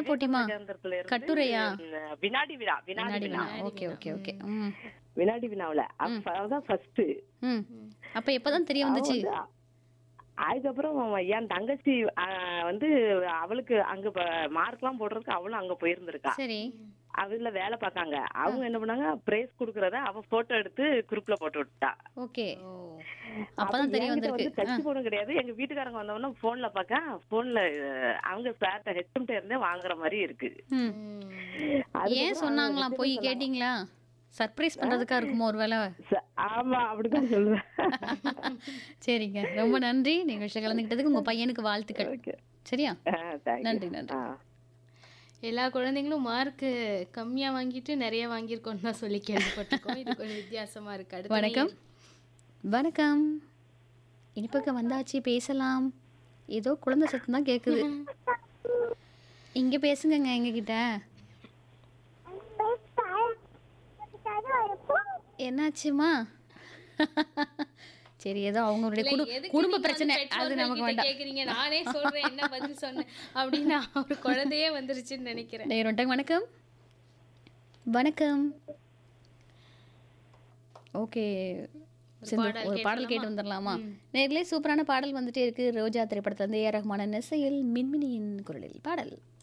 போட்டிமா கேந்திரத்துல இருந்து, கட்டுரையா? ம், வினாடி வினா வினாடி வினாடி வினா வினா ஓகே ஓகே ஓகே ம் வினாடி வினாவுல அப்ப அதான் ஃபர்ஸ்ட் ம் அப்ப எப்பதான் தெரிய வந்துச்சு அதுக்கப்புறம் என் தங்கச்சி ஆ, வந்து அவளுக்கு அங்க மார்க் எல்லாம் போடுறதுக்கு அவளும் அங்க போயிருந்திருக்கா சரி அவள வேலை பார்க்காங்க அவங்க என்ன பண்ணாங்க பிரைஸ் குடுக்கறத அவ போட்டோ எடுத்து குரூப்ல போட்டு விட்டா ஓகே ஓ அப்பதான் தெரிய என்கிட்ட வந்திருக்கு வந்து டச் போனும் கிடையாது எங்க வீட்டுக்காரங்க வந்தவொடனே போன்ல பாக்க போன்ல அவங்க சார்ட்ட ஹெச்எம்ட இருந்தே வாங்குற மாதிரி இருக்கு ம் ஏன் சொன்னாங்களாம் போய் கேட்டிங்களா சர்ப்ரைஸ் பண்றதுக்கா இருக்குமோ ஒருவேளை ச- ஆமா அப்படிதான் சொல்லுவேன் சரிங்க ரொம்ப நன்றி நிகழ்ச்சி கலந்துக்கிட்டதுக்கு உங்க பையனுக்கு வாழ்த்துக்கள் சரியா ஆ, thank you. நன்றி நன்றி ஆ. எல்லா குழந்தைங்களும் மார்க் கம்மியா வாங்கிட்டு நிறைய வாங்கியிருக்கோம்னு தான் சொல்லி கேள்விப்பட்டிருக்கோம் இது கொஞ்சம் வித்தியாசமா இருக்கு அடுத்த வணக்கம் வணக்கம் இனிப்பக்கம் வந்தாச்சு பேசலாம் ஏதோ குழந்தை சத்தம் தான் கேக்குது இங்க பேசுங்கங்க எங்க கிட்ட என்னாச்சுமா சரி ஏதோ அவங்களுடைய இல்ல, குடு- எதுக்கு குடும்ப நீங்க வந்து பிரச்சனை அது பெற்றோர்கள் நமக்கு கிட்ட வேண்டாம் கேக்குறீங்க நானே சொல்றேன் என்ன பதில் சொன்னேன் அப்படின்னா ஒரு குழந்தையே வந்துருச்சுன்னு நினைக்கிறேன் டேய் ரொட்டம் வணக்கம் வணக்கம் ஓகே சிந்து பாடல் ஒரு பாடல் கேட்டு வந்துடலாமா நேரிலே சூப்பரான பாடல் வந்துட்டே இருக்கு ரோஜா திரைப்படத்துல இருந்து ஏ ரஹ்மானின் இசையில் மின்மினியின் குரலில் பாடல்